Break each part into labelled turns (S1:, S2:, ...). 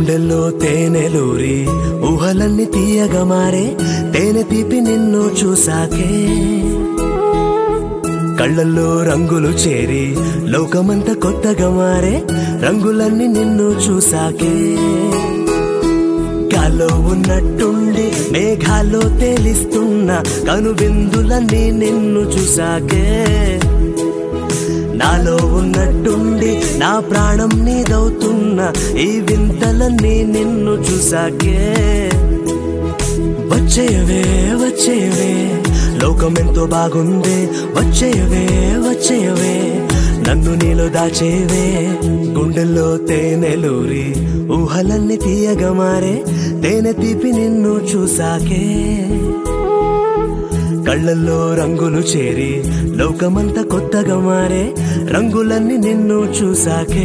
S1: గుండెల్లో తేనెలూరి ఊహలన్నీ తీయగా మారే తేనె తీపి నిన్ను చూసాకే కళ్ళల్లో రంగులు చేరి లోకమంతా కొత్తగా మారే రంగులన్నీ నిన్ను చూసాకే గాల్లో ఉన్నట్టుండి మేఘాల్లో తేలిస్తున్న కనుబిందులన్నీ నిన్ను చూసాకే నాలో ఉన్నట్టుండి నా ప్రాణం నీదవుతున్న ఈ వింతలన్నీ నిన్ను చూసాకే వచ్చేయవే వచ్చేయవే లోకమెంతో బాగుంది వచ్చేయవే వచ్చేయవే నన్ను నీలో దాచేవే గుండెల్లో తేనెలూరి ఊహలన్నీ తీయగా మారే తేనె తీపి నిన్ను చూసాకే కళ్ళల్లో రంగులు చేరి లోకమంతా కొత్తగా మారే రంగులన్నీ నిన్ను చూసాకే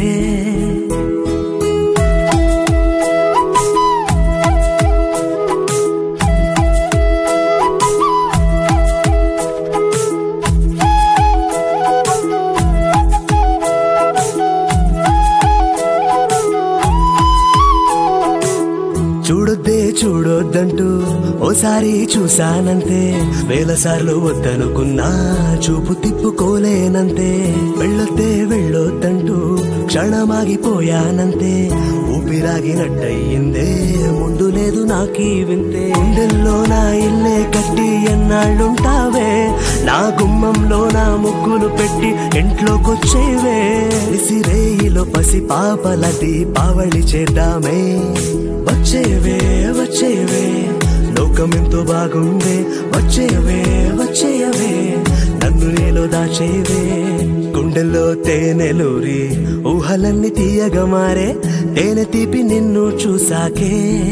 S1: చూడొద్దే చూడొద్దంటూ ఓసారి చూశానంతే వేల సార్లు వద్దనుకున్నా చూపు తిప్పుకోలేనంతే వెళ్ళొద్దే వెళ్ళొద్దంటూ క్షణమాగిపోయానంతే ఊపిరాగినట్టయిందే ముందు లేదు నాకీ వింతే గుండెల్లో నా ఇల్లే కట్టి ఎన్నాళ్ళుంటావే నా గుమ్మంలో నా ముగ్గులు పెట్టి ఇంట్లోకొచ్చేవే విసిరేయిలో పసి పాపల దీపావళి చేద్దామే వచ్చేవే వచ్చేవే లోకమెంతో బాగుందే వచ్చేవే వచ్చేయవే నన్ను నీలో దాచేవే గుండెల్లో తేనెలూరి ఊహలన్నీ తీయగా మారే తేనె తీపి నిన్ను చూసాకే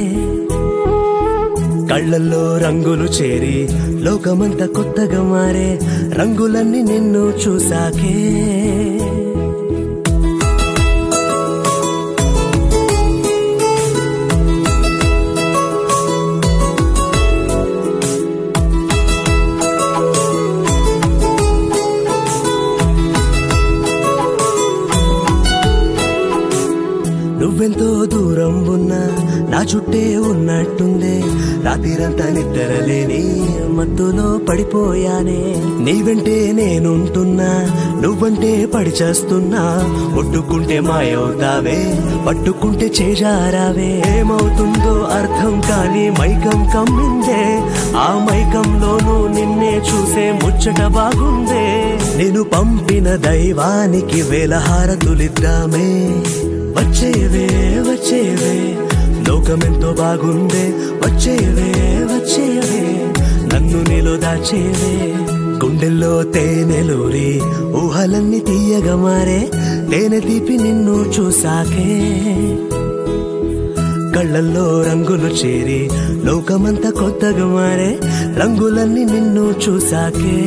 S1: కళ్ళల్లో రంగులు చేరి లోకమంతా కొత్తగా మారే రంగులన్నీ నిన్ను చూసాకే నువ్వెంతో దూరం ఉన్నా నా చుట్టే ఉన్నట్టుందే రాత్రిరంతా నిద్రలేని మత్తులో పడిపోయానే నీ వెంటే నేనుంటున్నా నువ్వంటే పడి చేస్తున్నా ఒట్టుకుంటే మాయవుతావే పట్టుకుంటే చేజారావే ఏమవుతుందో అర్థం కాని మైకం కమ్మిందే ఆ మైకంలోనూ నిన్నే చూసే ముచ్చట బాగుందే నేను పంపిన దైవానికి వేల హారతులిద్దామే వచ్చేవే వచ్చేవే లోకమెంతో బాగుందే వచ్చేవే వచ్చేవే నన్ను నీలో దాచేవే గుండెల్లో తేనెలూరి ఊహలన్నీ తీయగా మారే తేనె తీపి నిన్ను చూసాకే కళ్ళల్లో రంగులు చేరి లోకమంతా కొత్తగా మారే రంగులన్నీ నిన్ను చూసాకే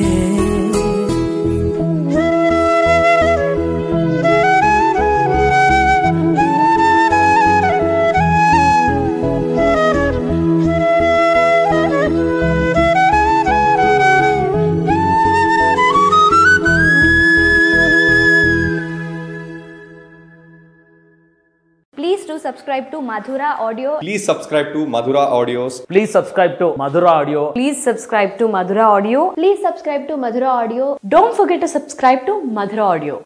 S2: Please do subscribe to Madhura Audio.
S3: Please subscribe to Madhura Audios.
S4: Please subscribe to Madhura Audio.
S5: Please subscribe to Madhura Audio.
S2: Please subscribe to Madhura Audio.
S5: Don't forget to subscribe to Madhura Audio.